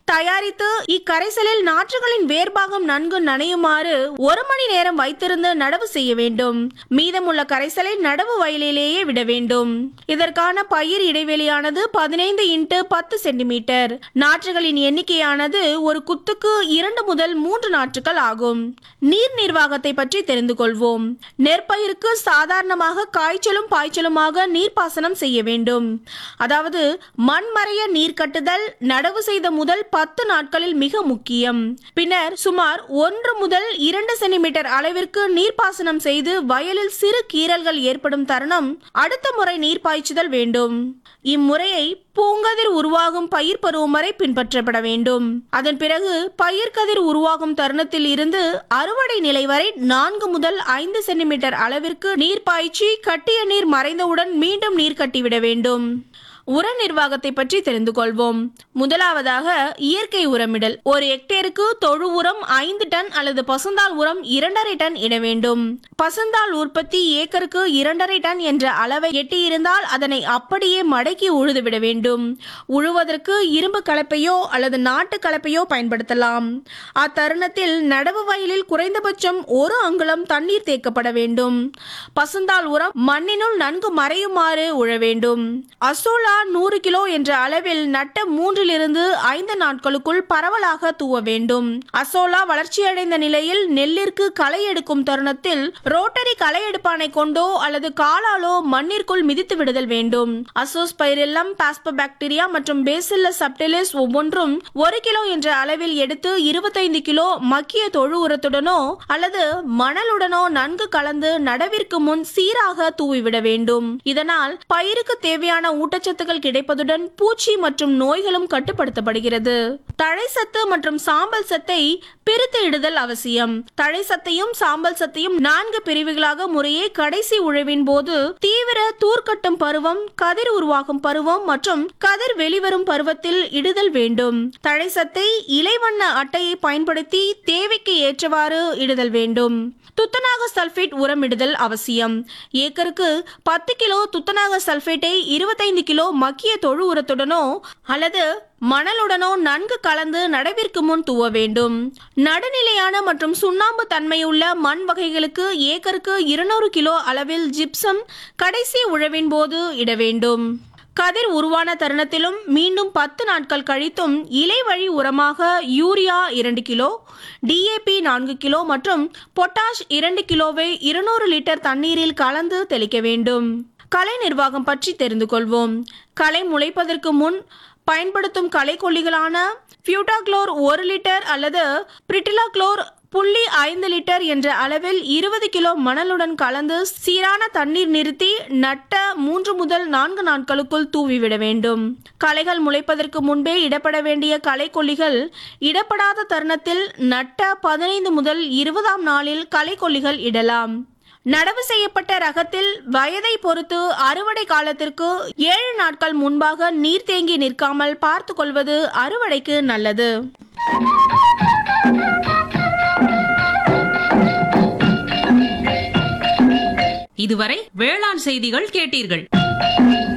தயாரித்து இக்கரைசலில் நாற்றுகளின் வேர்பாகம் நன்கு நனையுமாறு ஒரு மணி நேரம் வைத்திருந்து நடவு செய்ய வேண்டும் மீதமுள்ள கரைசலை நடவு வயலிலேயே விட வேண்டும் இதற்கான பயிர் இடைவெளியானது பதினைந்து இன்ட்டு பத்து சென்டிமீட்டர் நாற்றுகளின் எண்ணிக்கையானது ஒரு குத்துக்கு இரண்டு முதல் மூன்று நாற்றுகள் ஆகும் நீர் நிர்வாகத்தை பற்றி தெரிந்து கொள்வோம் நெற்பயிருக்கு சாதாரணமாக காய்ச்சலும் பாய்ச்சலுமாக நீர்ப்பாசனம் செய்ய வேண்டும் அதாவது மண்மறைய நீர் கட்டுதல் நடவு செய்த முதல் பத்து நாட்களில் மிக முக்கியம் பின்னர் சுமார் ஒன்று முதல் இரண்டு சென்டிமீட்டர் அளவிற்கு நீர்ப்பாசனம் செய்து வயலில் சிறு கீறல்கள் ஏற்படும் தருணம் அடுத்த முறை நீர் பாய்ச்சுதல் வேண்டும் இம்முறையை பூங்கதிர் உருவாகும் பயிர் பருவம் வரை பின்பற்றப்பட வேண்டும் அதன் பிறகு பயிர்க்கதிர் உருவாகும் தருணத்தில் இருந்து அறுவடை நிலை வரை நான்கு முதல் ஐந்து சென்டிமீட்டர் அளவிற்கு நீர் பாய்ச்சி கட்டிய நீர் மறைந்தவுடன் மீண்டும் நீர் கட்டிவிட வேண்டும் உர நிர்வாகத்தை பற்றி தெரிந்து கொள்வோம் முதலாவதாக இயற்கை உரமிடல் ஒரு ஹெக்டேருக்கு தொழு உரம் ஐந்து டன் அல்லது பசுந்தாள் உரம் இரண்டரை டன் இட வேண்டும் பசுந்தாள் உற்பத்தி ஏக்கருக்கு இரண்டரை டன் என்ற அளவை எட்டியிருந்தால் அதனை அப்படியே மடக்கி உழுதுவிட வேண்டும் உழுவதற்கு இரும்பு கலப்பையோ அல்லது நாட்டு கலப்பையோ பயன்படுத்தலாம் அத்தருணத்தில் நடவு வயலில் குறைந்தபட்சம் ஒரு அங்குலம் தண்ணீர் தேக்கப்பட வேண்டும் பசுந்தாள் உரம் மண்ணினுள் நன்கு மறையுமாறு உழ வேண்டும் அசோலா நூறு கிலோ என்ற அளவில் நட்ட மூன்றிலிருந்து ஐந்து நாட்களுக்குள் பரவலாக தூவ வேண்டும் அசோலா வளர்ச்சியடைந்த நிலையில் நெல்லிற்கு களை எடுக்கும் தருணத்தில் ரோட்டரி களை எடுப்பானை கொண்டோ அல்லது காலாலோ மண்ணிற்குள் மிதித்து விடுதல் வேண்டும் அசோஸ் பைரெல்லம் பாஸ்போபாக்டீரியா மற்றும் பேசில்லஸ் சப்டிலிஸ் ஒவ்வொன்றும் ஒரு கிலோ என்ற அளவில் எடுத்து இருபத்தைந்து கிலோ மக்கிய தொழு உரத்துடனோ அல்லது மணலுடனோ நன்கு கலந்து நடவிற்கு முன் சீராக தூவிவிட வேண்டும் இதனால் பயிருக்கு தேவையான ஊட்டச்சத்துக்கள் கிடைப்பதுடன் பூச்சி மற்றும் நோய்களும் கட்டுப்படுத்தப்படுகிறது தழை சத்து மற்றும் சாம்பல் சத்தை பிரித்து இடுதல் அவசியம் தழை சத்தையும் சாம்பல் சத்தையும் நான்கு பிரிவுகளாக முறையே கடைசி உழவின் போது தீவிர தூர்க்கட்டும் பருவம் கதிர் உருவாகும் பருவம் மற்றும் கதிர் வெளிவரும் பருவத்தில் இடுதல் வேண்டும் தழை சத்தை இலைவண்ண அட்டையை பயன்படுத்தி தேவைக்கு ஏற்றவாறு இடுதல் வேண்டும் துத்தநாக சல்பேட் உரமிடுதல் அவசியம் ஏக்கருக்கு பத்து கிலோ துத்தநாக சல்பேட்டை இருபத்தைந்து கிலோ மக்கிய தொழு உரத்துடனோ அல்லது மணலுடனோ நன்கு கலந்து நடவிற்கு முன் தூவ வேண்டும் நடுநிலையான மற்றும் சுண்ணாம்பு தன்மையுள்ள மண் வகைகளுக்கு ஏக்கருக்கு இருநூறு கிலோ அளவில் ஜிப்சம் கடைசி உழவின் போது இட வேண்டும் கதிர் உருவான தருணத்திலும் மீண்டும் பத்து நாட்கள் கழித்தும் இலை வழி உரமாக யூரியா இரண்டு கிலோ டிஏபி நான்கு கிலோ மற்றும் பொட்டாஷ் இரண்டு கிலோவை இருநூறு லிட்டர் தண்ணீரில் கலந்து தெளிக்க வேண்டும் கலை நிர்வாகம் பற்றி தெரிந்து கொள்வோம் களை முளைப்பதற்கு முன் பயன்படுத்தும் களைக்கொல்லிகளான பியூட்டாக்ளோர் ஒரு லிட்டர் அல்லது பிரிட்டிலாக்ளோர் புள்ளி ஐந்து லிட்டர் என்ற அளவில் இருபது கிலோ மணலுடன் கலந்து சீரான தண்ணீர் நிறுத்தி நட்ட மூன்று முதல் நான்கு நாட்களுக்குள் தூவிவிட வேண்டும் களைகள் முளைப்பதற்கு முன்பே இடப்பட வேண்டிய களைக்கொல்லிகள் இடப்படாத தருணத்தில் நட்ட பதினைந்து முதல் இருபதாம் நாளில் களைக்கொல்லிகள் இடலாம் நடவு செய்யப்பட்ட ரகத்தில் வயதை பொறுத்து அறுவடை காலத்திற்கு ஏழு நாட்கள் முன்பாக நீர் தேங்கி நிற்காமல் பார்த்து கொள்வது அறுவடைக்கு நல்லது இதுவரை வேளாண் செய்திகள் கேட்டீர்கள்